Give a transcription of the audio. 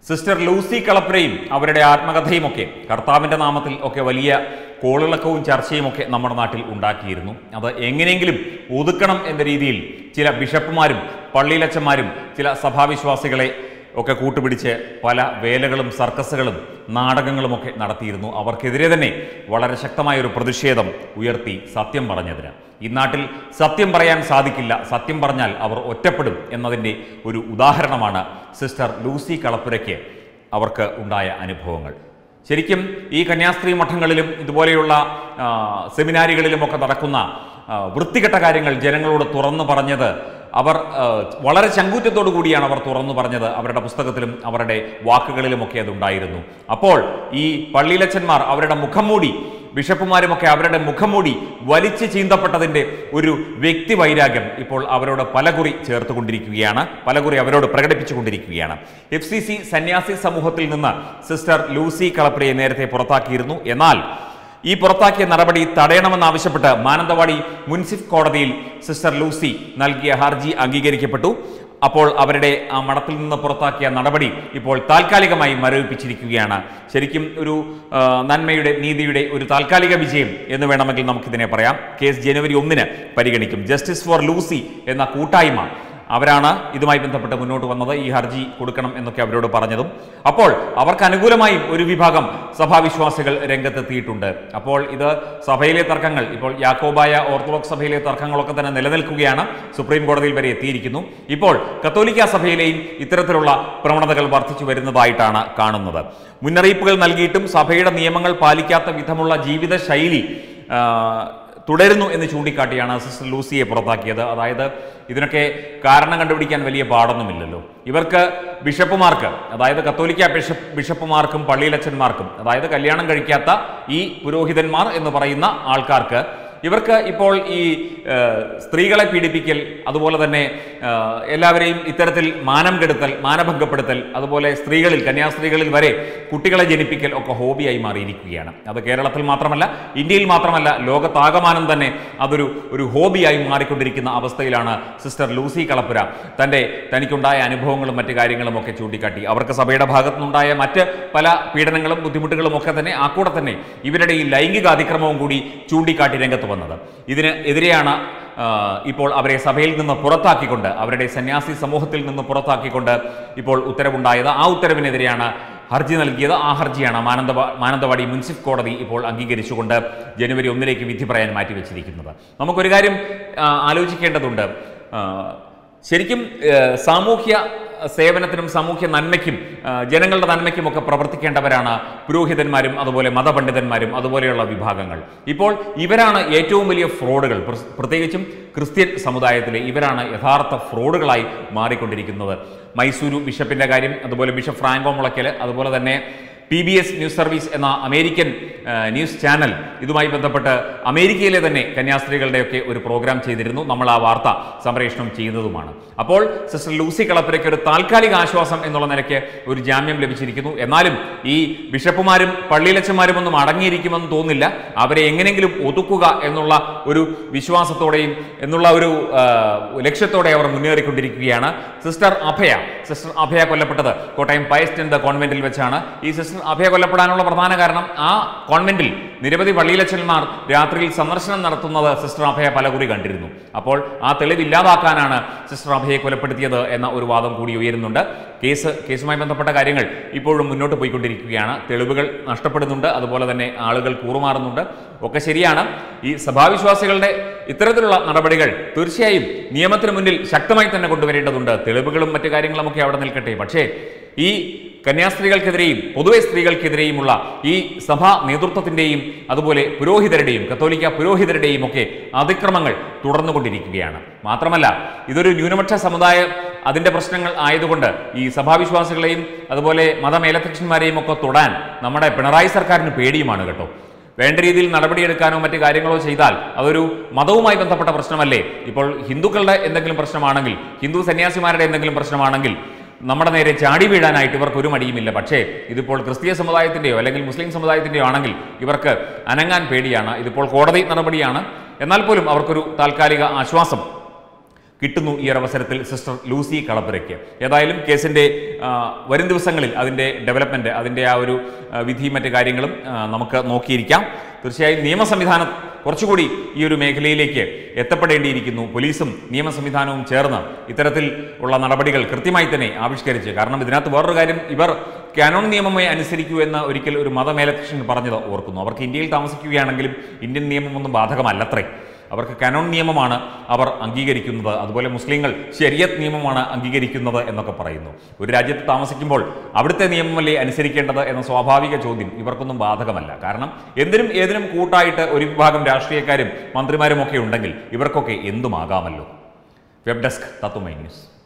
sister Lucy കളപ്പുരയും അവരുടെ ആത്മകഥയും ഒക്കെ കർത്താവിൻ്റെ നാമത്തിൽ ഒക്കെ വലിയ കോളിളക്കവും ചർച്ചയും ഒക്കെ നമ്മുടെ നാട്ടിൽ ഉണ്ടാക്കിയിരുന്നു അത് എങ്ങനെയെങ്കിലും ഒതുക്കണം എന്ന രീതിയിൽ ചില ബിഷപ്പുമാരും പള്ളിയിലച്ചന്മാരും ചില സഭാവിശ്വാസികളെ ഒക്കെ കൂട്ടുപിടിച്ച് പല വേലകളും സർക്കസുകളും നാടകങ്ങളുമൊക്കെ നടത്തിയിരുന്നു അവർക്കെതിരെ തന്നെ വളരെ ശക്തമായ ഒരു പ്രതിഷേധം ഉയർത്തി സത്യം പറഞ്ഞതിന് ഈ നാട്ടിൽ സത്യം പറയാൻ സാധിക്കില്ല സത്യം പറഞ്ഞാൽ അവർ ഒറ്റപ്പെടും എന്നതിൻ്റെ ഒരു ഉദാഹരണമാണ് സിസ്റ്റർ ലൂസി കളപ്പുരയ്ക്ക് അവർക്ക് ഉണ്ടായ അനുഭവങ്ങൾ ശരിക്കും ഈ കന്യാസ്ത്രീ മഠങ്ങളിലും ഇതുപോലെയുള്ള ആ, സെമിനാരികളിലുമൊക്കെ നടക്കുന്ന ആ, വൃത്തികെട്ട കാര്യങ്ങൾ ജനങ്ങളോട് തുറന്നു പറഞ്ഞത് അവർ ആ, വളരെ ചങ്കൂറ്റത്തോടു കൂടിയാണ് അവർ തുറന്നു പറഞ്ഞത് അവരുടെ പുസ്തകത്തിലും അവരുടെ വാക്കുകളിലുമൊക്കെ അതുണ്ടായിരുന്നു അപ്പോൾ ഈ പള്ളിയിലച്ചന്മാർ അവരുടെ മുഖംമൂടി ബിഷപ്പുമാരുമൊക്കെ അവരുടെ മുഖംമൂടി വലിച്ചു ചീന്തപ്പെട്ടതിൻ്റെ ഒരു വ്യക്തി വൈരാഗ്യം ഇപ്പോൾ അവരോട് പലകുറി ചേർത്തുകൊണ്ടിരിക്കുകയാണ് പലകുറി അവരോട് പ്രകടിപ്പിച്ചുകൊണ്ടിരിക്കുകയാണ് എഫ് സി സി സന്യാസി സമൂഹത്തിൽ നിന്ന് സിസ്റ്റർ ലൂസി കളപ്രിയെ നേരത്തെ പുറത്താക്കിയിരുന്നു എന്നാൽ ഈ പുറത്താക്കിയ നടപടി തടയണമെന്നാവശ്യപ്പെട്ട് മാനന്തവാടി മുൻസിഫ് കോടതിയിൽ സിസ്റ്റർ ലൂസി നൽകിയ ഹർജി അംഗീകരിക്കപ്പെട്ടു അപ്പോൾ അവരുടെ ആ മഠത്തിൽ നിന്ന് പുറത്താക്കിയ നടപടി ഇപ്പോൾ താൽക്കാലികമായി മരവിപ്പിച്ചിരിക്കുകയാണ് ശരിക്കും ഒരു ആ, നന്മയുടെ നീതിയുടെ ഒരു താൽക്കാലിക വിജയം എന്ന് വേണമെങ്കിൽ നമുക്കിതിനെ പറയാം കേസ് ജനുവരി ഒന്നിന് പരിഗണിക്കും ജസ്റ്റിസ് ഫോർ ലൂസി എന്ന കൂട്ടായ്മ അവരാണ് ഇതുമായി ബന്ധപ്പെട്ട് മുന്നോട്ട് വന്നത് ഈ ഹർജി കൊടുക്കണം എന്നൊക്കെ അവരോട് പറഞ്ഞതും അപ്പോൾ അവർക്ക് അനുകൂലമായും ഒരു വിഭാഗം സഭാവിശ്വാസികൾ രംഗത്തെത്തിയിട്ടുണ്ട് അപ്പോൾ ഇത് സഭയിലെ തർക്കങ്ങൾ ഇപ്പോൾ യാക്കോബായ ഓർത്തഡോക്സ് സഭയിലെ തർക്കങ്ങളൊക്കെ തന്നെ നിലനിൽക്കുകയാണ് സുപ്രീം കോടതിയിൽ വരെ എത്തിയിരിക്കുന്നു ഇപ്പോൾ കത്തോലിക്ക സഭയിലെയും ഇത്തരത്തിലുള്ള പ്രവണതകൾ വർദ്ധിച്ചു വരുന്നതായിട്ടാണ് കാണുന്നത് മുന്നറിയിപ്പുകൾ നൽകിയിട്ടും സഭയുടെ നിയമങ്ങൾ പാലിക്കാത്ത വിധമുള്ള ജീവിത ശൈലി ആ, തുടരുന്നു എന്ന് ചൂണ്ടിക്കാട്ടിയാണ് സിസ്റ്റർ ലൂസിയെ പുറത്താക്കിയത് അതായത് ഇതിനൊക്കെ കാരണം കണ്ടുപിടിക്കാൻ വലിയ പാടൊന്നുമില്ലല്ലോ ഇവർക്ക് ബിഷപ്പുമാർക്ക് അതായത് കത്തോലിക്ക ബിഷപ്പ് ബിഷപ്പുമാർക്കും പള്ളിയിലച്ചന്മാർക്കും അതായത് കല്യാണം കഴിക്കാത്ത ഈ പുരോഹിതന്മാർ എന്ന് പറയുന്ന ആൾക്കാർക്ക് ഇവർക്ക് ഇപ്പോൾ ഈ ആ, സ്ത്രീകളെ പീഡിപ്പിക്കൽ അതുപോലെ തന്നെ ആ, എല്ലാവരെയും ഇത്തരത്തിൽ മാനം കെടുത്തൽ മാനഭംഗപ്പെടുത്തൽ അതുപോലെ സ്ത്രീകളിൽ കന്യാസ്ത്രീകളിൽ വരെ കുട്ടികളെ ജനിപ്പിക്കൽ ഒക്കെ ഹോബിയായി മാറിയിരിക്കുകയാണ് അത് കേരളത്തിൽ മാത്രമല്ല ഇന്ത്യയിൽ മാത്രമല്ല ലോകത്താകമാനം തന്നെ അതൊരു ഒരു ഹോബിയായി മാറിക്കൊണ്ടിരിക്കുന്ന അവസ്ഥയിലാണ് സിസ്റ്റർ ലൂസി കളപ്പുര തൻ്റെ തനിക്കുണ്ടായ അനുഭവങ്ങളും മറ്റു കാര്യങ്ങളും ഒക്കെ ചൂണ്ടിക്കാട്ടി അവർക്ക് സഭയുടെ ഭാഗത്തു നിന്നുണ്ടായ മറ്റ് പല പീഡനങ്ങളും ബുദ്ധിമുട്ടുകളും ഒക്കെ തന്നെ ആ കൂടെ തന്നെ ഇവരുടെ ഈ ലൈംഗിക അതിക്രമവും കൂടി ചൂണ്ടിക്കാട്ടി രംഗത്ത് വന്നത് ഇതിന് എതിരെയാണ് ആ, ഇപ്പോൾ അവരെ സഭയിൽ നിന്ന് പുറത്താക്കിക്കൊണ്ട് അവരുടെ സന്യാസി സമൂഹത്തിൽ നിന്ന് പുറത്താക്കിക്കൊണ്ട് ഇപ്പോൾ ഉത്തരവുണ്ടായത് ആ ഉത്തരവിനെതിരെയാണ് ഹർജി നൽകിയത് ആ ഹർജിയാണ് മാനന്തവ മാനന്തവാടി മുൻസിഫ് കോടതി ഇപ്പോൾ അംഗീകരിച്ചുകൊണ്ട് ജനുവരി ഒന്നിലേക്ക് വിധി പറയാൻ മാറ്റിവെച്ചിരിക്കുന്നത് നമുക്കൊരു കാര്യം ആ, ആലോചിക്കേണ്ടതുണ്ട് ആ, ശരിക്കും ആ, സാമൂഹ്യ സേവനത്തിനും സാമൂഹ്യ നന്മയ്ക്കും ആ, ജനങ്ങളുടെ നന്മയ്ക്കും ഒക്കെ പ്രവർത്തിക്കേണ്ടവരാണ് പുരോഹിതന്മാരും അതുപോലെ മതപണ്ഡിതന്മാരും അതുപോലെയുള്ള വിഭാഗങ്ങൾ ഇപ്പോൾ ഇവരാണ് ഏറ്റവും വലിയ ഫ്രോഡുകൾ പ്ര- പ്രത്യേകിച്ചും ക്രിസ്ത്യൻ സമുദായത്തിലെ ഇവരാണ് യഥാർത്ഥ ഫ്രോഡുകളായി മാറിക്കൊണ്ടിരിക്കുന്നത് മൈസൂരു ബിഷപ്പിന്റെ കാര്യം അതുപോലെ ബിഷപ്പ് ഫ്രാങ്കോ മുളയ്ക്കൽ അതുപോലെ തന്നെ P B S news service എന്ന അമേരിക്കൻ ആ, ന്യൂസ് ചാനൽ ഇതുമായി ബന്ധപ്പെട്ട് അമേരിക്കയിലെ തന്നെ കന്യാസ്ത്രീകളുടെയൊക്കെ ഒരു പ്രോഗ്രാം ചെയ്തിരുന്നു നമ്മൾ ആ വാർത്ത സംപ്രേഷണം ചെയ്യുന്നതുമാണ് അപ്പോൾ സിസ്റ്റർ ലൂസി കളപ്പുരയ്ക്ക് ഒരു താൽക്കാലിക ആശ്വാസം എന്നുള്ള നിലയ്ക്ക് ഒരു ജാമ്യം ലഭിച്ചിരിക്കുന്നു എന്നാലും ഈ ബിഷപ്പുമാരും പള്ളിയിലച്ചന്മാരും ഒന്നും അടങ്ങിയിരിക്കുമെന്ന് തോന്നുന്നില്ല അവരെ എങ്ങനെയെങ്കിലും ഒതുക്കുക എന്നുള്ള ഒരു വിശ്വാസത്തോടെയും എന്നുള്ള ഒരു ആ, ലക്ഷ്യത്തോടെ അവർ മുന്നേറിക്കൊണ്ടിരിക്കുകയാണ് സിസ്റ്റർ അഭയ സിസ്റ്റർ അഭയ കൊല്ലപ്പെട്ടത് കോട്ടയം പയസ്റ്റൻഡ് കോൺവെന്റിൽ വെച്ചാണ് ഈ സിസ്റ്റർ അഭയ കൊല്ലപ്പെടാനുള്ള പ്രധാന കാരണം ആ കോൺവെന്റിൽ നിരവധി പള്ളിയിലച്ചന്മാർ രാത്രിയിൽ സന്ദർശനം നടത്തുന്നത് സിസ്റ്റർ അഭയ പലകുറി കണ്ടിരുന്നു അപ്പോൾ ആ തെളിവ് ഇല്ലാതാക്കാനാണ് സിസ്റ്റർ അഭയെ കൊലപ്പെടുത്തിയത് എന്ന ഒരു വാദം കൂടി ഉയരുന്നുണ്ട് കേസ് കേസുമായി ബന്ധപ്പെട്ട കാര്യങ്ങൾ ഇപ്പോഴും മുന്നോട്ട് പോയിക്കൊണ്ടിരിക്കുകയാണ് തെളിവുകൾ നഷ്ടപ്പെടുന്നുണ്ട് അതുപോലെ തന്നെ ആളുകൾ കൂറുമാറുന്നുണ്ട് ഒക്കെ ശരിയാണ് ഈ സഭാവിശ്വാസികളുടെ ഇത്തരത്തിലുള്ള നടപടികൾ തീർച്ചയായും നിയമത്തിന് മുന്നിൽ ശക്തമായി തന്നെ കൊണ്ടുവരേണ്ടതുണ്ട് തെളിവുകളും മറ്റു കാര്യങ്ങളും ഒക്കെ അവിടെ നിൽക്കട്ടെ പക്ഷേ ഈ കന്യാസ്ത്രീകൾക്കെതിരെയും പൊതുവെ സ്ത്രീകൾക്കെതിരെയുമുള്ള ഈ സഭാ നേതൃത്വത്തിന്റെയും അതുപോലെ പുരോഹിതരുടെയും കത്തോലിക്ക പുരോഹിതരുടെയും ഒക്കെ അതിക്രമങ്ങൾ തുടർന്നുകൊണ്ടിരിക്കുകയാണ് മാത്രമല്ല ഇതൊരു ന്യൂനപക്ഷ സമുദായം അതിന്റെ പ്രശ്നങ്ങൾ ആയതുകൊണ്ട് ഈ സഭാവിശ്വാസികളെയും അതുപോലെ മതമേലധ്യക്ഷന്മാരെയും ഒക്കെ തൊടാൻ നമ്മുടെ പിണറായി സർക്കാരിന് പേടിയുമാണ് കേട്ടോ വേണ്ട രീതിയിൽ നടപടിയെടുക്കാനോ മറ്റു കാര്യങ്ങളോ ചെയ്താൽ അതൊരു മതവുമായി ബന്ധപ്പെട്ട പ്രശ്നമല്ലേ ഇപ്പോൾ ഹിന്ദുക്കളുടെ എന്തെങ്കിലും പ്രശ്നമാണെങ്കിൽ ഹിന്ദു സന്യാസിമാരുടെ എന്തെങ്കിലും പ്രശ്നമാണെങ്കിൽ നമ്മുടെ നേരെ ചാടി വീഴാനായിട്ട് ഇവർക്ക് ഒരു മടിയുമില്ല പക്ഷേ ഇതിപ്പോൾ ക്രിസ്തീയ സമുദായത്തിൻ്റെയോ അല്ലെങ്കിൽ മുസ്ലിം സമുദായത്തിൻ്റെയോ ആണെങ്കിൽ ഇവർക്ക് അനങ്ങാൻ പേടിയാണ് ഇതിപ്പോൾ കോടതി നടപടിയാണ് എന്നാൽ പോലും അവർക്കൊരു താൽക്കാലിക ആശ്വാസം കിട്ടുന്നു ഈ ഒരു അവസരത്തിൽ സിസ്റ്റർ ലൂസി കളപ്പുരയ്ക്ക് ഏതായാലും കേസിൻ്റെ ആ, വരും ദിവസങ്ങളിൽ അതിൻ്റെ ഡെവലപ്മെൻറ്റ് അതിൻ്റെ ആ ഒരു ആ, വിധിയും മറ്റു കാര്യങ്ങളും ആ, നമുക്ക് നോക്കിയിരിക്കാം തീർച്ചയായും നിയമ സംവിധാനം കുറച്ചുകൂടി ഈ ഒരു മേഖലയിലേക്ക് എത്തപ്പെടേണ്ടിയിരിക്കുന്നു പോലീസും നിയമ സംവിധാനവും ചേർന്ന് ഇത്തരത്തിൽ ഉള്ള നടപടികൾ കൃത്യമായി തന്നെ ആവിഷ്കരിച്ച് കാരണം ഇതിനകത്ത് വേറൊരു കാര്യം ഇവർ കാനോൺ നിയമമേ അനുസരിക്കൂ എന്ന് ഒരിക്കൽ ഒരു മതമേലധ്യക്ഷൻ പറഞ്ഞത് ഓർക്കുന്നു അവർക്ക് ഇന്ത്യയിൽ താമസിക്കുകയാണെങ്കിലും ഇന്ത്യൻ നിയമമൊന്നും ബാധകമല്ലത്രേ അവർക്ക് കനോൺ നിയമമാണ് അവർ അംഗീകരിക്കുന്നത് അതുപോലെ മുസ്ലിങ്ങൾ ശരിയത്ത് നിയമമാണ് അംഗീകരിക്കുന്നത് എന്നൊക്കെ പറയുന്നു ഒരു രാജ്യത്ത് താമസിക്കുമ്പോൾ അവിടുത്തെ നിയമമല്ലേ അനുസരിക്കേണ്ടത് എന്ന സ്വാഭാവിക ചോദ്യം ഇവർക്കൊന്നും ബാധകമല്ല കാരണം എന്തിനും ഏതിനും കൂട്ടായിട്ട് ഒരു വിഭാഗം രാഷ്ട്രീയക്കാരും മന്ത്രിമാരും ഒക്കെ ഉണ്ടെങ്കിൽ ഇവർക്കൊക്കെ എന്തുമാകാമല്ലോ വെബ് ഡെസ്ക് തത്വമൈ ന്യൂസ്